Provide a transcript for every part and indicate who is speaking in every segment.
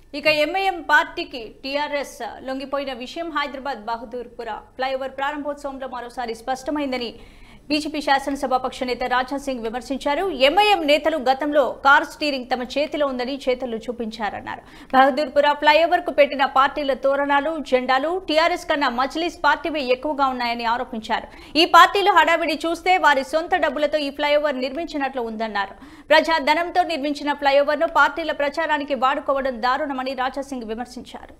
Speaker 1: ఇక ఎంఐఎం పార్టీకి టీఆర్ఎస్ లొంగిపోయిన విషయం హైదరాబాద్ బహదూర్పుర ఫ్లైఓవర్ ప్రారంభోత్సవంలో మరోసారి స్పష్టమైందని బీజేపీ శాసనసభాపక్ష నేత రాజ్నాథ్ సింగ్ విమర్శించారు ఎంఐఎం నేతలు గతంలో కార్ స్టీరింగ్ తమ చేతిలో ఉందని చేతుల్లో చూపించారన్నారు బహదూర్పుర ఫ్లైఓవర్ కు పెట్టిన పార్టీల తోరణాలు జెండాలు టీఆర్ఎస్ కన్నా మజ్లిస్ పార్టీవే ఎక్కువగా ఉన్నాయని ఆరోపించారు ఈ పార్టీలు హడావిడి చూస్తే వారి సొంత డబ్బులతో ఈ ఫ్లైఓవర్ నిర్మించినట్లు ఉందన్నారు ప్రజా ధనంతో నిర్మించిన ఫ్లైఓవర్ ను పార్టీల ప్రచారానికి వాడుకోవడం దారుణమని రాజా సింగ్ విమర్శించారు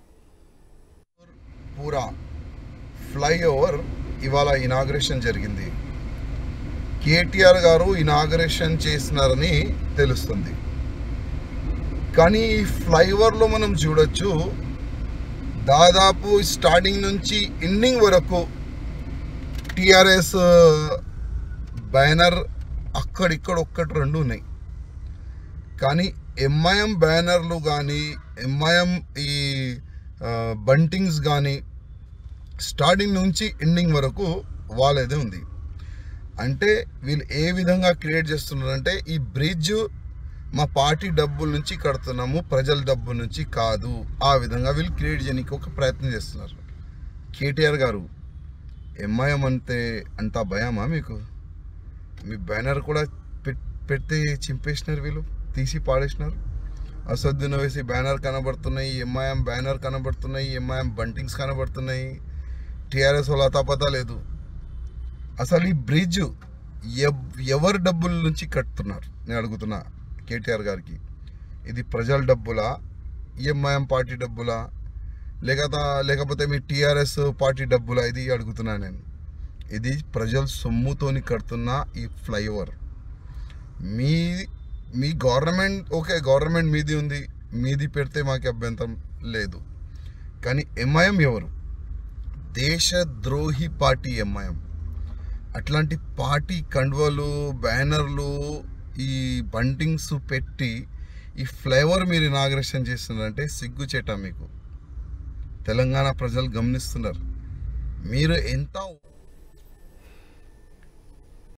Speaker 2: పూరా ఫ్లైఓవర్ ఇవాళ ఇనాగ్రేషన్ జరిగింది కేటీఆర్ గారు ఇనాగ్రేషన్ చేసినారని తెలుస్తుంది కానీ ఈ ఫ్లైఓవర్లో మనం చూడొచ్చు దాదాపు స్టార్టింగ్ నుంచి ఎండింగ్ వరకు టిఆర్ఎస్ బ్యానర్ అక్కడిక్కడ ఒక్కటి రెండు ఉన్నాయి కానీ ఎంఐఎం బ్యానర్లు కానీ ఎంఐఎం ఈ ఆ, బంటింగ్స్ కానీ స్టార్టింగ్ నుంచి ఎండింగ్ వరకు వాళ్ళదే ఉంది అంటే వీళ్ళు ఏ విధంగా క్రియేట్ చేస్తున్నారంటే ఈ బ్రిడ్జ్ మా పార్టీ డబ్బుల నుంచి కడుతున్నాము ప్రజల డబ్బుల నుంచి కాదు ఆ విధంగా వీళ్ళు క్రియేట్ చేయడానికి ఒక ప్రయత్నం చేస్తున్నారు కేటీఆర్ గారు ఎంఐఎం అంటే అంత భయమా మీకు మీ బ్యానర్ కూడా పెట్- పెడితే చింపేసినారు వీళ్ళు తీసి పాడేసినారు అసద్దున వేసి బ్యానర్ కనబడుతున్నాయి ఎంఐఎం బ్యానర్ కనబడుతున్నాయి ఎంఐఎం బంటింగ్స్ కనబడుతున్నాయి టీఆర్ఎస్ వాళ్ళ తపత లేదు అసలు ఈ బ్రిడ్జ్ ఎవ్- ఎవరి డబ్బుల నుంచి కట్టుతున్నారు నేను అడుగుతున్నా కేటీఆర్ గారికి ఇది ప్రజల డబ్బులా ఎంఐఎం పార్టీ డబ్బులా లేకపోతే లేకపోతే మీ టీఆర్ఎస్ పార్టీ డబ్బులా ఇది అడుగుతున్నా నేను ఇది ప్రజల సొమ్ముతోని కడుతున్న ఈ ఫ్లైఓవర్ మీ మీ గవర్నమెంట్ ఓకే గవర్నమెంట్ మీది ఉంది మీది పెడితే మాకు అభ్యంతరం లేదు కానీ ఎంఐఎం ఎవరు దేశద్రోహి పార్టీ ఎంఐఎం అట్లాంటి పార్టీ కండువలు బ్యానర్లు ఈ బంటింగ్స్ పెట్టి ఈ ఫ్లేవర్ మీరు ఇనాగ్రేషన్ చేస్తున్నారంటే సిగ్గుచేట మీకు తెలంగాణ ప్రజలు గమనిస్తున్నారు మీరు ఎంత